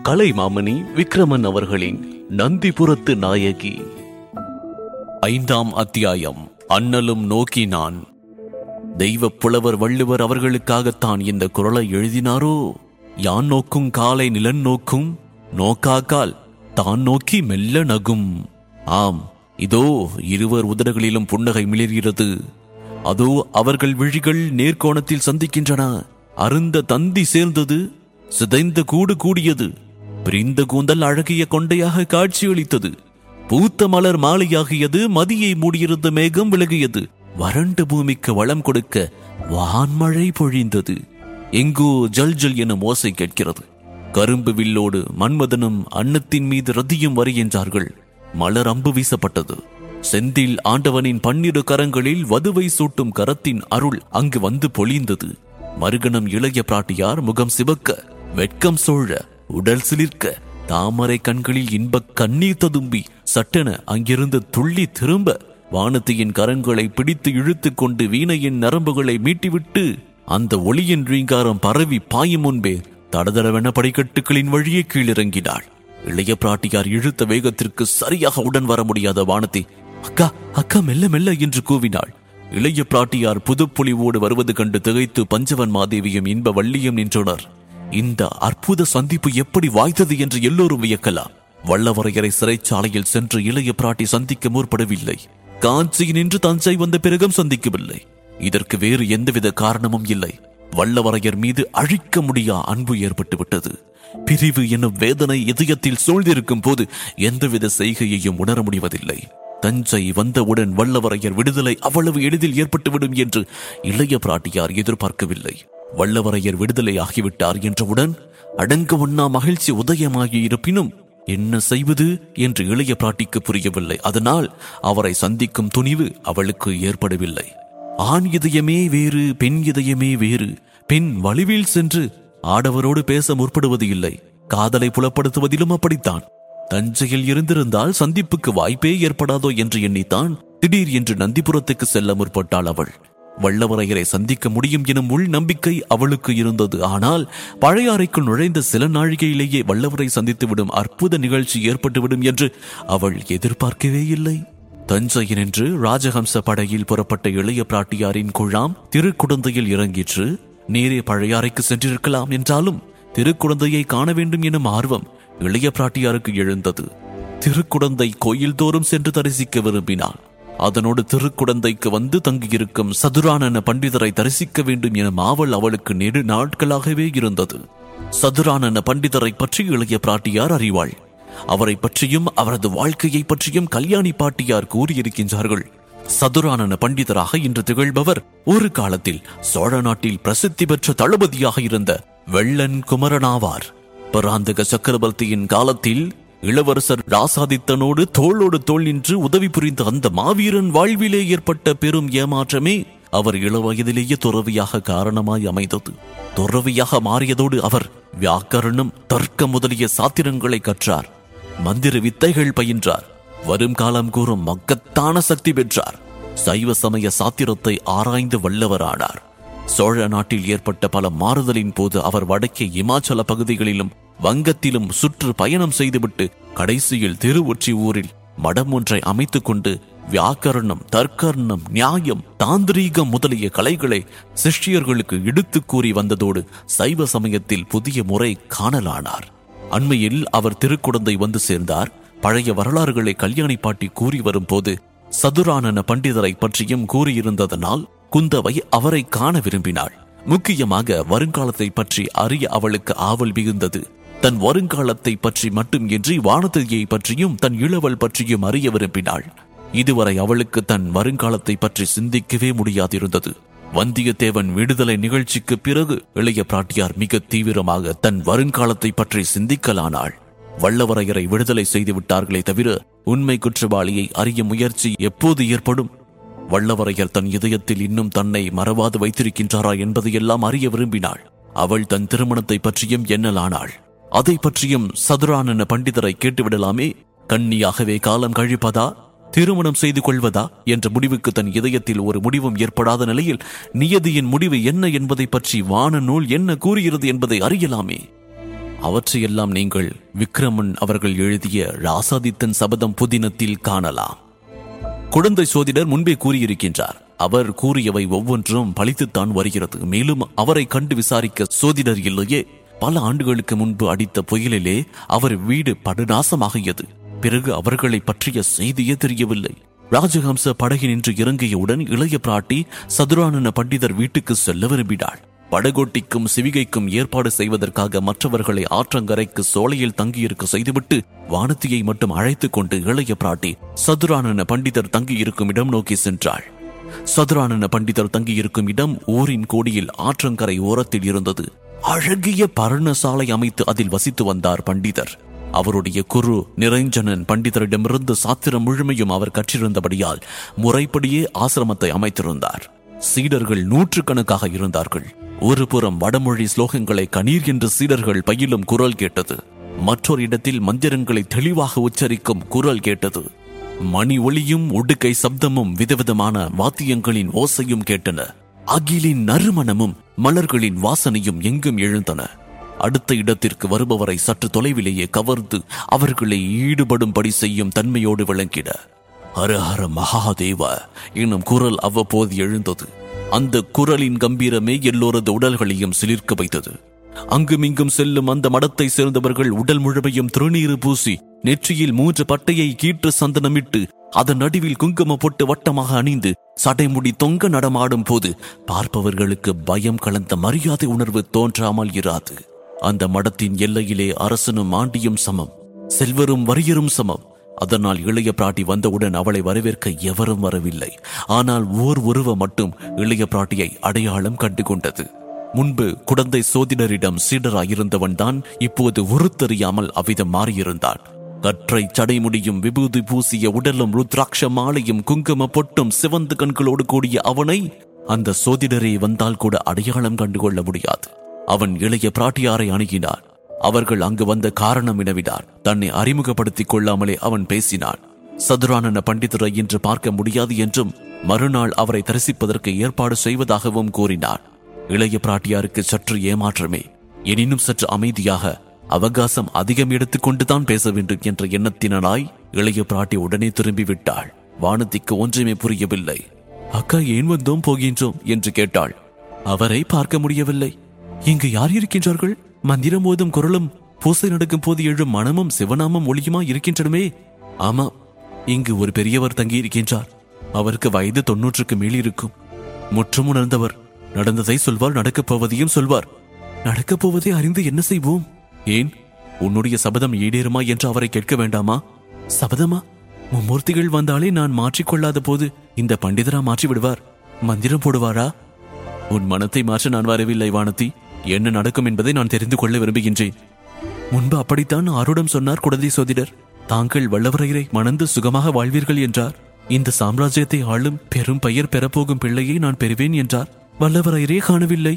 கலைமாமணி விக்ரமன் அவர்களின் நந்திபுரத்து நாயகி ஐந்தாம் அத்தியாயம் அண்ணலும் நோக்கினான் தெய்வப் புலவர் வள்ளுவர் அவர்களுக்காகத்தான் இந்த குரலை எழுதினாரோ யான் நோக்கும் காலை நிலன் நோக்கும் நோக்காக்கால் தான் நோக்கி மெல்ல நகும் ஆம் இதோ இருவர் உதடுகளிலும் புன்னகை மிளிர்கிறது அதோ அவர்கள் விழிகள் நேர்கோணத்தில் சந்திக்கின்றன அருந்த தந்தி சேர்ந்தது சிதைந்த கூடு கூடியது பிரிந்த கூந்தல் அழகிய கொண்டையாக காட்சியளித்தது பூத்த மலர் மாலையாகியது மதியை மூடியிருந்த மேகம் விலகியது வறண்ட பூமிக்கு வளம் கொடுக்க வான்மழை பொழிந்தது எங்கோ ஜல் ஜல் என ஓசை கேட்கிறது கரும்பு வில்லோடு மன்மதனும் அன்னத்தின் மீது ரதியும் வருகின்றார்கள் மலர் அம்பு வீசப்பட்டது செந்தில் ஆண்டவனின் பன்னிரு கரங்களில் வதுவை சூட்டும் கரத்தின் அருள் அங்கு வந்து பொழிந்தது மறுகணம் இளைய பிராட்டியார் முகம் சிவக்க வெட்கம் சோழ உடல் சிலிர்க்க தாமரை கண்களில் இன்பக் கண்ணீர் ததும்பி சட்டென அங்கிருந்து துள்ளி திரும்ப வானத்தியின் கரங்களை பிடித்து இழுத்துக் கொண்டு வீணையின் நரம்புகளை மீட்டிவிட்டு அந்த ஒளியின் ரீங்காரம் பரவி பாயும் முன்பே தடதடவென படிக்கட்டுகளின் வழியே கீழிறங்கினாள் இளைய பிராட்டியார் இழுத்த வேகத்திற்கு சரியாக உடன் வர முடியாத வானத்தை அக்கா அக்கா மெல்ல மெல்ல என்று கூவினாள் இளைய பிராட்டியார் புதுப்பொலிவோடு வருவது கண்டு திகைத்து பஞ்சவன் மாதேவியும் இன்ப வள்ளியும் நின்றனர் இந்த அற்புத சந்திப்பு எப்படி வாய்த்தது என்று எல்லோரும் வியக்கலாம் வல்லவரையரை சிறைச்சாலையில் சென்று இளைய பிராட்டி சந்திக்க முற்படவில்லை காஞ்சியில் நின்று தஞ்சை வந்த பிறகும் சந்திக்கவில்லை இதற்கு வேறு எந்தவித காரணமும் இல்லை வல்லவரையர் மீது அழிக்க முடியா அன்பு ஏற்பட்டு விட்டது பிரிவு என்னும் வேதனை இதயத்தில் சூழ்ந்திருக்கும் போது எந்தவித செய்கையையும் உணர முடிவதில்லை தஞ்சை வந்தவுடன் வல்லவரையர் விடுதலை அவ்வளவு எளிதில் ஏற்பட்டுவிடும் என்று இளைய பிராட்டியார் எதிர்பார்க்கவில்லை வல்லவரையர் விடுதலை ஆகிவிட்டார் என்றவுடன் அடங்க ஒண்ணா மகிழ்ச்சி உதயமாகி இருப்பினும் என்ன செய்வது என்று இளைய பிராட்டிக்கு புரியவில்லை அதனால் அவரை சந்திக்கும் துணிவு அவளுக்கு ஏற்படவில்லை ஆண் இதயமே வேறு பெண் இதயமே வேறு பெண் வலுவில் சென்று ஆடவரோடு பேச முற்படுவது இல்லை காதலை புலப்படுத்துவதிலும் அப்படித்தான் தஞ்சையில் இருந்திருந்தால் சந்திப்புக்கு வாய்ப்பே ஏற்படாதோ என்று எண்ணித்தான் திடீர் என்று நந்திபுரத்துக்கு செல்ல முற்பட்டாள் அவள் வல்லவரையரை சந்திக்க முடியும் எனும் உள் நம்பிக்கை அவளுக்கு இருந்தது ஆனால் பழையாறைக்குள் நுழைந்த சில நாழிகையிலேயே வல்லவரை சந்தித்துவிடும் அற்புத நிகழ்ச்சி ஏற்பட்டுவிடும் என்று அவள் எதிர்பார்க்கவே இல்லை தஞ்சையினின்று ராஜஹம்ச படையில் புறப்பட்ட இளைய பிராட்டியாரின் குழாம் திருக்குடந்தையில் இறங்கிற்று நேரே பழையாறைக்கு சென்றிருக்கலாம் என்றாலும் திருக்குடந்தையை காண வேண்டும் எனும் ஆர்வம் இளைய பிராட்டியாருக்கு எழுந்தது திருக்குடந்தை கோயில் தோறும் சென்று தரிசிக்க விரும்பினாள் அதனோடு திருக்குடந்தைக்கு வந்து தங்கியிருக்கும் சதுரானன பண்டிதரை தரிசிக்க வேண்டும் என மாவல் அவளுக்கு நெடு நாட்களாகவே இருந்தது சதுரானன பண்டிதரை பற்றி இளைய பிராட்டியார் அறிவாள் அவரை பற்றியும் அவரது வாழ்க்கையை பற்றியும் கல்யாணி பாட்டியார் கூறியிருக்கின்றார்கள் சதுரானன பண்டிதராக இன்று திகழ்பவர் ஒரு காலத்தில் சோழ நாட்டில் பிரசித்தி பெற்ற தளபதியாக இருந்த வெள்ளன் குமரனாவார் பராந்தக சக்கரவர்த்தியின் காலத்தில் இளவரசர் ராசாதித்தனோடு தோளோடு தோள் நின்று உதவி புரிந்த அந்த மாவீரன் வாழ்விலே ஏற்பட்ட பெரும் ஏமாற்றமே அவர் இளவயதிலேயே துறவியாக காரணமாய் அமைந்தது துறவியாக மாறியதோடு அவர் வியாக்கரணம் தர்க்க முதலிய சாத்திரங்களை கற்றார் மந்திர வித்தைகள் பயின்றார் வரும் காலம் கூறும் மக்கத்தான சக்தி பெற்றார் சைவ சமய சாத்திரத்தை ஆராய்ந்து வல்லவரானார் சோழ நாட்டில் ஏற்பட்ட பல மாறுதலின் போது அவர் வடக்கே இமாச்சல பகுதிகளிலும் வங்கத்திலும் சுற்று பயணம் செய்துவிட்டு கடைசியில் திருவொற்றி ஊரில் மடம் ஒன்றை அமைத்துக் கொண்டு வியாக்கரணம் தர்க்கரணம் நியாயம் தாந்திரீகம் முதலிய கலைகளை சிஷ்யர்களுக்கு எடுத்துக் கூறி வந்ததோடு சைவ சமயத்தில் புதிய முறை காணலானார் அண்மையில் அவர் திருக்குடந்தை வந்து சேர்ந்தார் பழைய வரலாறுகளை கல்யாணி பாட்டி கூறி வரும்போது சதுரானன பண்டிதரை பற்றியும் கூறியிருந்ததனால் குந்தவை அவரை காண விரும்பினாள் முக்கியமாக வருங்காலத்தை பற்றி அறிய அவளுக்கு ஆவல் மிகுந்தது தன் வருங்காலத்தை பற்றி மட்டுமின்றி வானதியை பற்றியும் தன் இளவல் பற்றியும் அறிய விரும்பினாள் இதுவரை அவளுக்கு தன் வருங்காலத்தை பற்றி சிந்திக்கவே முடியாதிருந்தது வந்தியத்தேவன் விடுதலை நிகழ்ச்சிக்கு பிறகு இளைய பிராட்டியார் மிக தீவிரமாக தன் வருங்காலத்தை பற்றி சிந்திக்கலானாள் வல்லவரையரை விடுதலை செய்து விட்டார்களே தவிர உண்மை குற்றவாளியை அறிய முயற்சி எப்போது ஏற்படும் வல்லவரையர் தன் இதயத்தில் இன்னும் தன்னை மறவாது வைத்திருக்கின்றாரா என்பதையெல்லாம் அறிய விரும்பினாள் அவள் தன் திருமணத்தை பற்றியும் எண்ணலானாள் அதை பற்றியும் சதுரானன பண்டிதரை கேட்டுவிடலாமே கண்ணியாகவே காலம் கழிப்பதா திருமணம் செய்து கொள்வதா என்ற முடிவுக்கு தன் இதயத்தில் ஒரு முடிவும் ஏற்படாத நிலையில் நியதியின் முடிவு என்ன என்பதை பற்றி வான நூல் என்ன கூறுகிறது என்பதை அறியலாமே அவற்றையெல்லாம் நீங்கள் விக்ரமன் அவர்கள் எழுதிய ராசாதித்தன் சபதம் புதினத்தில் காணலாம் குழந்தை சோதிடர் முன்பே கூறியிருக்கின்றார் அவர் கூறியவை ஒவ்வொன்றும் பழித்துத்தான் வருகிறது மேலும் அவரை கண்டு விசாரிக்க சோதிடர் இல்லையே பல ஆண்டுகளுக்கு முன்பு அடித்த புயலிலே அவர் வீடு படுநாசமாகியது பிறகு அவர்களை பற்றிய செய்தியே தெரியவில்லை ராஜஹம்ச படகினின்று இறங்கியவுடன் இளைய பிராட்டி சதுரானன பண்டிதர் வீட்டுக்கு செல்ல விரும்பினாள் படகோட்டிக்கும் சிவிகைக்கும் ஏற்பாடு செய்வதற்காக மற்றவர்களை ஆற்றங்கரைக்கு சோலையில் தங்கியிருக்க செய்துவிட்டு வானதியை மட்டும் அழைத்துக் கொண்டு இளைய பிராட்டி சதுரானன பண்டிதர் தங்கியிருக்கும் இடம் நோக்கி சென்றாள் சதுரானன பண்டிதர் தங்கியிருக்கும் இடம் ஊரின் கோடியில் ஆற்றங்கரை ஓரத்தில் இருந்தது அழகிய பர்ணசாலை அமைத்து அதில் வசித்து வந்தார் பண்டிதர் அவருடைய குரு நிரஞ்சனன் பண்டிதரிடமிருந்து சாத்திரம் முழுமையும் அவர் கற்றிருந்தபடியால் முறைப்படியே ஆசிரமத்தை அமைத்திருந்தார் சீடர்கள் நூற்றுக்கணக்காக இருந்தார்கள் ஒரு புறம் வடமொழி ஸ்லோகங்களை கணீர் என்று சீடர்கள் பயிலும் குரல் கேட்டது மற்றொரு இடத்தில் மந்திரங்களை தெளிவாக உச்சரிக்கும் குரல் கேட்டது மணி ஒளியும் உடுக்கை சப்தமும் விதவிதமான வாத்தியங்களின் ஓசையும் கேட்டன அகிலின் நறுமணமும் மலர்களின் வாசனையும் எங்கும் எழுந்தன அடுத்த இடத்திற்கு வருபவரை சற்று தொலைவிலேயே கவர்ந்து அவர்களை ஈடுபடும்படி செய்யும் தன்மையோடு விளங்கின ஹர ஹர மகாதேவ என்னும் குரல் அவ்வப்போது எழுந்தது அந்த குரலின் கம்பீரமே எல்லோரது உடல்களையும் சிலிர்க்க வைத்தது அங்குமிங்கும் செல்லும் அந்த மடத்தை சேர்ந்தவர்கள் உடல் முழுமையும் திருநீறு பூசி நெற்றியில் மூன்று பட்டையை கீற்று சந்தனமிட்டு அதன் நடுவில் குங்கும பொட்டு வட்டமாக அணிந்து சடைமுடி தொங்க நடமாடும் போது பார்ப்பவர்களுக்கு பயம் கலந்த மரியாதை உணர்வு தோன்றாமல் இராது அந்த மடத்தின் எல்லையிலே அரசனும் ஆண்டியும் சமம் செல்வரும் வறியரும் சமம் அதனால் இளைய பிராட்டி வந்தவுடன் அவளை வரவேற்க எவரும் வரவில்லை ஆனால் ஓர் உருவம் மட்டும் இளைய பிராட்டியை அடையாளம் கண்டு கொண்டது முன்பு குடந்தை சோதிடரிடம் சீடராயிருந்தவன் தான் இப்போது உருத்தெறியாமல் அவ்விதம் மாறியிருந்தான் கற்றை சடைமுடியும் விபூதி பூசிய உடலும் ருத்ராட்ச மாலையும் குங்கும பொட்டும் சிவந்து கண்களோடு கூடிய அவனை அந்த சோதிடரே வந்தால் கூட அடையாளம் கண்டுகொள்ள முடியாது அவன் இளைய பிராட்டியாரை அணுகினான் அவர்கள் அங்கு வந்த காரணம் வினவினார் தன்னை அறிமுகப்படுத்திக் கொள்ளாமலே அவன் பேசினான் சதுரானன பண்டிதரை இன்று பார்க்க முடியாது என்றும் மறுநாள் அவரை தரிசிப்பதற்கு ஏற்பாடு செய்வதாகவும் கூறினார் இளைய பிராட்டியாருக்கு சற்று ஏமாற்றமே எனினும் சற்று அமைதியாக அவகாசம் அதிகம் எடுத்துக்கொண்டுதான் பேச வேண்டும் என்ற எண்ணத்தினராய் இளைய பிராட்டி உடனே திரும்பி விட்டாள் வானதிக்கு ஒன்றுமே புரியவில்லை அக்கா ஏன் வந்தோம் போகின்றோம் என்று கேட்டாள் அவரை பார்க்க முடியவில்லை இங்கு யார் இருக்கின்றார்கள் மந்திரம் ஓதும் குரலும் பூசை நடக்கும் போது எழும் மனமும் சிவநாமம் ஒளியுமா இருக்கின்றனமே ஆமா இங்கு ஒரு பெரியவர் தங்கி இருக்கின்றார் அவருக்கு வயது தொன்னூற்றுக்கு மேல் இருக்கும் முற்றும் உணர்ந்தவர் நடந்ததை சொல்வார் நடக்கப் போவதையும் சொல்வார் நடக்கப் போவதை அறிந்து என்ன செய்வோம் ஏன் உன்னுடைய சபதம் ஈடேறுமா என்று அவரை கேட்க வேண்டாமா சபதமா மும்மூர்த்திகள் வந்தாலே நான் மாற்றிக்கொள்ளாத போது இந்த பண்டிதரா மாற்றி விடுவார் மந்திரம் போடுவாரா உன் மனத்தை மாற்ற நான் வரவில்லை வானதி என்ன நடக்கும் என்பதை நான் தெரிந்து கொள்ள விரும்புகின்றேன் முன்பு அப்படித்தான் ஆருடம் சொன்னார் குடந்தை சோதிடர் தாங்கள் வல்லவரையரை மணந்து சுகமாக வாழ்வீர்கள் என்றார் இந்த சாம்ராஜ்யத்தை ஆளும் பெரும் பெயர் பெறப்போகும் பிள்ளையை நான் பெறுவேன் என்றார் வல்லவரையரே காணவில்லை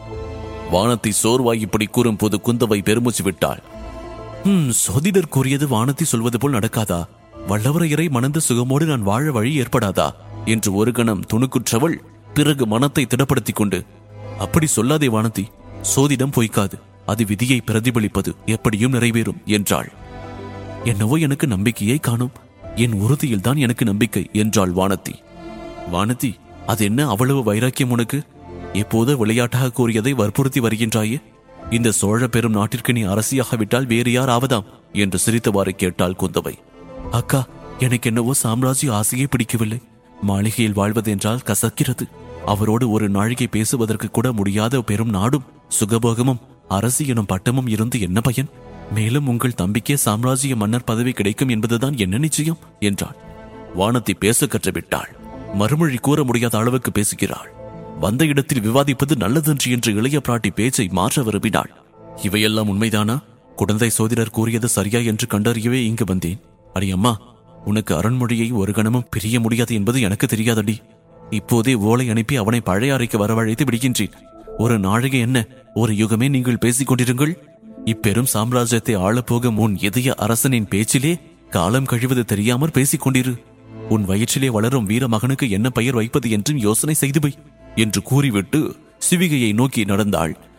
வானத்தை சோர்வாய் இப்படி கூறும்போது குந்தவை பெருமூச்சு விட்டாள் "ஹம், சோதிடர் கூறியது வானத்தை சொல்வது போல் நடக்காதா வல்லவரையரை மணந்து சுகமோடு நான் வாழ வழி ஏற்படாதா என்று ஒரு கணம் துணுக்குற்றவள் பிறகு மனத்தை திடப்படுத்திக் கொண்டு அப்படி சொல்லாதே வானதி சோதிடம் பொய்க்காது அது விதியை பிரதிபலிப்பது எப்படியும் நிறைவேறும் என்றாள் என்னவோ எனக்கு நம்பிக்கையை காணும் என் உறுதியில் தான் எனக்கு நம்பிக்கை என்றாள் வானதி வானதி அது என்ன அவ்வளவு வைராக்கியம் உனக்கு இப்போது விளையாட்டாக கூறியதை வற்புறுத்தி வருகின்றாயே இந்த சோழ பெரும் நாட்டிற்கு நீ அரசியாகவிட்டால் வேறு யார் ஆவதாம் என்று சிரித்தவாறு கேட்டாள் குந்தவை அக்கா எனக்கு என்னவோ சாம்ராஜ்ய ஆசையே பிடிக்கவில்லை மாளிகையில் வாழ்வதென்றால் கசக்கிறது அவரோடு ஒரு நாழிகை பேசுவதற்கு கூட முடியாத பெரும் நாடும் சுகபோகமும் அரசு எனும் பட்டமும் இருந்து என்ன பயன் மேலும் உங்கள் தம்பிக்கே சாம்ராஜ்ய மன்னர் பதவி கிடைக்கும் என்பதுதான் என்ன நிச்சயம் என்றாள் வானதி பேச கற்றுவிட்டாள் மறுமொழி கூற முடியாத அளவுக்கு பேசுகிறாள் வந்த இடத்தில் விவாதிப்பது நல்லதன்று என்று இளைய பிராட்டி பேச்சை மாற்ற விரும்பினாள் இவையெல்லாம் உண்மைதானா குழந்தை சோதிடர் கூறியது சரியா என்று கண்டறியவே இங்கு வந்தேன் அடி அம்மா உனக்கு அரண்மொழியை ஒரு கணமும் பிரிய முடியாது என்பது எனக்கு தெரியாதடி இப்போதே ஓலை அனுப்பி அவனை பழைய அறைக்கு வரவழைத்து விடுகின்றேன் ஒரு நாழிகை என்ன ஒரு யுகமே நீங்கள் பேசிக் கொண்டிருங்கள் இப்பெரும் சாம்ராஜ்யத்தை ஆளப்போகும் உன் இதய அரசனின் பேச்சிலே காலம் கழிவது தெரியாமற் பேசிக் கொண்டிரு உன் வயிற்றிலே வளரும் வீர மகனுக்கு என்ன பெயர் வைப்பது என்றும் யோசனை செய்து வை என்று கூறிவிட்டு சிவிகையை நோக்கி நடந்தாள்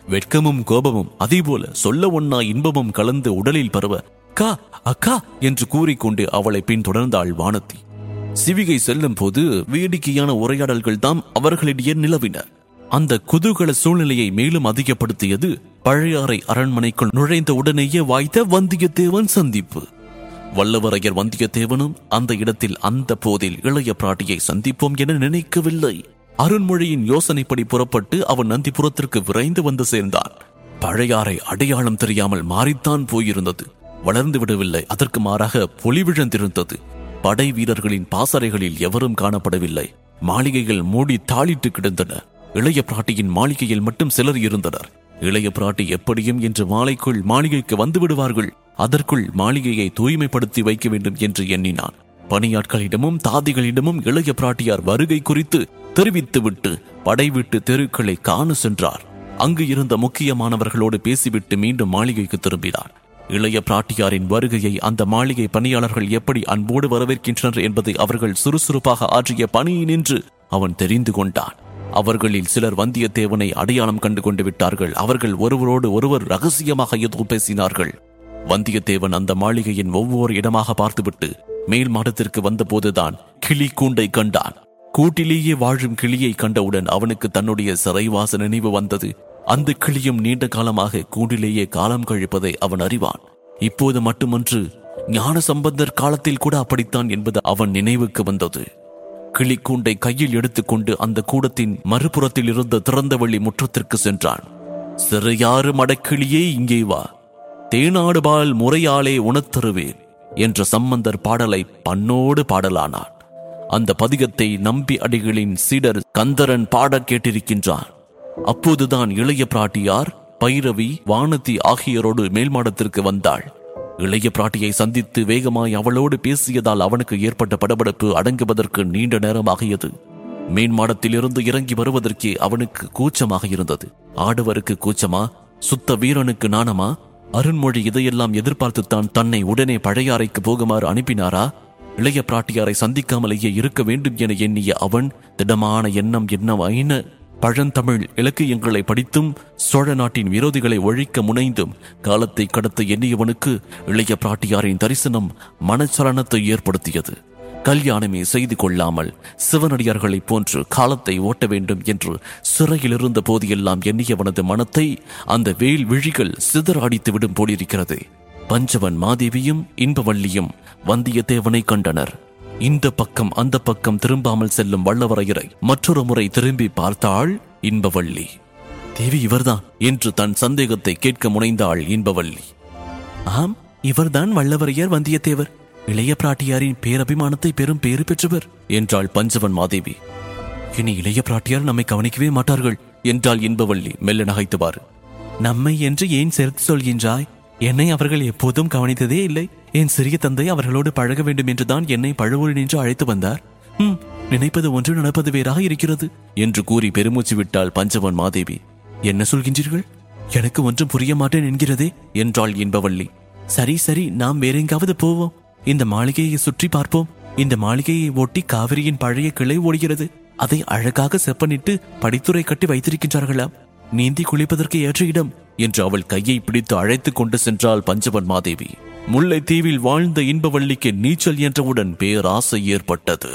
வெட்கமும் கோபமும் அதேபோல சொல்ல ஒண்ணா இன்பமும் கலந்து உடலில் பரவ அக்கா அக்கா என்று கூறிக்கொண்டு அவளை பின்தொடர்ந்தாள் வானதி சிவிகை செல்லும் போது வேடிக்கையான உரையாடல்கள் தாம் அவர்களிடையே நிலவின அந்த குதூகல சூழ்நிலையை மேலும் அதிகப்படுத்தியது பழையாறை அரண்மனைக்குள் நுழைந்த உடனேயே வாய்த்த வந்தியத்தேவன் சந்திப்பு வல்லவரையர் வந்தியத்தேவனும் அந்த இடத்தில் அந்த போதில் இளைய பிராட்டியை சந்திப்போம் என நினைக்கவில்லை அருண்மொழியின் யோசனைப்படி புறப்பட்டு அவன் நந்திபுரத்திற்கு விரைந்து வந்து சேர்ந்தான் பழையாறை அடையாளம் தெரியாமல் மாறித்தான் போயிருந்தது வளர்ந்து விடவில்லை அதற்கு மாறாக பொலிவிழந்திருந்தது படை வீரர்களின் பாசறைகளில் எவரும் காணப்படவில்லை மாளிகைகள் மூடி தாளிட்டு கிடந்தன இளைய பிராட்டியின் மாளிகையில் மட்டும் சிலர் இருந்தனர் இளைய பிராட்டி எப்படியும் இன்று மாலைக்குள் மாளிகைக்கு வந்து விடுவார்கள் அதற்குள் மாளிகையை தூய்மைப்படுத்தி வைக்க வேண்டும் என்று எண்ணினான் பணியாட்களிடமும் தாதிகளிடமும் இளைய பிராட்டியார் வருகை குறித்து தெரிவித்துவிட்டு படைவிட்டு தெருக்களை காண சென்றார் அங்கு இருந்த முக்கியமானவர்களோடு பேசிவிட்டு மீண்டும் மாளிகைக்கு திரும்பினார் இளைய பிராட்டியாரின் வருகையை அந்த மாளிகை பணியாளர்கள் எப்படி அன்போடு வரவேற்கின்றனர் என்பதை அவர்கள் சுறுசுறுப்பாக ஆற்றிய பணியினின்று அவன் தெரிந்து கொண்டான் அவர்களில் சிலர் வந்தியத்தேவனை அடையாளம் கண்டு கொண்டு விட்டார்கள் அவர்கள் ஒருவரோடு ஒருவர் ரகசியமாக ஏதோ பேசினார்கள் வந்தியத்தேவன் அந்த மாளிகையின் ஒவ்வொரு இடமாக பார்த்துவிட்டு மேல் மாடத்திற்கு வந்தபோதுதான் கிளி கூண்டை கண்டான் கூட்டிலேயே வாழும் கிளியை கண்டவுடன் அவனுக்கு தன்னுடைய சிறைவாச நினைவு வந்தது அந்த கிளியும் நீண்ட காலமாக கூண்டிலேயே காலம் கழிப்பதை அவன் அறிவான் இப்போது மட்டுமன்று ஞான சம்பந்தர் காலத்தில் கூட அப்படித்தான் என்பது அவன் நினைவுக்கு வந்தது கிளிக்கூண்டை கையில் எடுத்துக்கொண்டு அந்த கூடத்தின் மறுபுறத்தில் இருந்த திறந்தவெளி முற்றத்திற்கு சென்றான் சிறையாறு மடக்கிளியே இங்கே வா தேனாடுபால் முறையாலே உணத்தருவேன் என்ற சம்பந்தர் பாடலை பண்ணோடு பாடலானான் அந்த பதிகத்தை நம்பி அடிகளின் சீடர் கந்தரன் பாடக் கேட்டிருக்கின்றான் அப்போதுதான் இளைய பிராட்டியார் பைரவி வானதி ஆகியோரோடு மேல்மாடத்திற்கு வந்தாள் இளைய பிராட்டியை சந்தித்து வேகமாய் அவளோடு பேசியதால் அவனுக்கு ஏற்பட்ட படபடப்பு அடங்குவதற்கு நீண்ட நேரமாகியது மேன்மாடத்திலிருந்து இறங்கி வருவதற்கே அவனுக்கு கூச்சமாக இருந்தது ஆடவருக்கு கூச்சமா சுத்த வீரனுக்கு நாணமா அருண்மொழி இதையெல்லாம் எதிர்பார்த்துத்தான் தன்னை உடனே பழையாறைக்கு போகுமாறு அனுப்பினாரா இளைய பிராட்டியாரை சந்திக்காமலேயே இருக்க வேண்டும் என எண்ணிய அவன் திடமான எண்ணம் என்னவாயின பழந்தமிழ் இலக்கியங்களை படித்தும் சோழ நாட்டின் விரோதிகளை ஒழிக்க முனைந்தும் காலத்தை கடத்த எண்ணியவனுக்கு இளைய பிராட்டியாரின் தரிசனம் மனச்சலனத்தை ஏற்படுத்தியது கல்யாணமே செய்து கொள்ளாமல் சிவனடியார்களைப் போன்று காலத்தை ஓட்ட வேண்டும் என்று சிறையில் இருந்த போதெல்லாம் எண்ணியவனது மனத்தை அந்த வேல் விழிகள் சிதறடித்து விடும் போலிருக்கிறது பஞ்சவன் மாதேவியும் இன்பவள்ளியும் வந்தியத்தேவனை கண்டனர் இந்த பக்கம் அந்த பக்கம் திரும்பாமல் செல்லும் வல்லவரையரை மற்றொரு முறை திரும்பி பார்த்தாள் இன்பவள்ளி தேவி இவர்தான் என்று தன் சந்தேகத்தை கேட்க முனைந்தாள் இன்பவள்ளி ஆம் இவர்தான் வல்லவரையர் வந்தியத்தேவர் இளைய பிராட்டியாரின் பேரபிமானத்தை பெரும் பேறு பெற்றவர் என்றாள் பஞ்சவன் மாதேவி இனி இளைய பிராட்டியார் நம்மை கவனிக்கவே மாட்டார்கள் என்றாள் இன்பவள்ளி மெல்ல நகைத்துவார் நம்மை என்று ஏன் சேர்த்து சொல்கின்றாய் என்னை அவர்கள் எப்போதும் கவனித்ததே இல்லை என் சிறிய தந்தை அவர்களோடு பழக வேண்டும் என்றுதான் என்னை பழுவூர் நின்று அழைத்து வந்தார் ம் நினைப்பது ஒன்று நடப்பது வேறாக இருக்கிறது என்று கூறி பெருமூச்சு விட்டாள் பஞ்சவன் மாதேவி என்ன சொல்கின்றீர்கள் எனக்கு ஒன்றும் புரிய மாட்டேன் என்கிறதே என்றாள் இன்பவள்ளி சரி சரி நாம் வேறெங்காவது போவோம் இந்த மாளிகையை சுற்றி பார்ப்போம் இந்த மாளிகையை ஒட்டி காவிரியின் பழைய கிளை ஓடுகிறது அதை அழகாக செப்பனிட்டு படித்துறை கட்டி வைத்திருக்கின்றார்களாம் நீந்தி குளிப்பதற்கு ஏற்ற இடம் என்று அவள் கையை பிடித்து அழைத்துக் கொண்டு சென்றாள் பஞ்சவன் மாதேவி முல்லை தீவில் வாழ்ந்த இன்பவள்ளிக்கு நீச்சல் என்றவுடன் பேராசை ஏற்பட்டது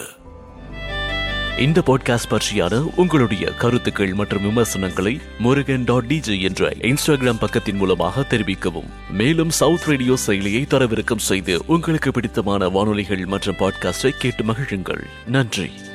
இந்த பாட்காஸ்ட் பற்றியான உங்களுடைய கருத்துக்கள் மற்றும் விமர்சனங்களை முருகன் டாட் டிஜே என்ற இன்ஸ்டாகிராம் பக்கத்தின் மூலமாக தெரிவிக்கவும் மேலும் சவுத் ரேடியோ செயலியை தரவிறக்கம் செய்து உங்களுக்கு பிடித்தமான வானொலிகள் மற்றும் பாட்காஸ்டை கேட்டு மகிழுங்கள் நன்றி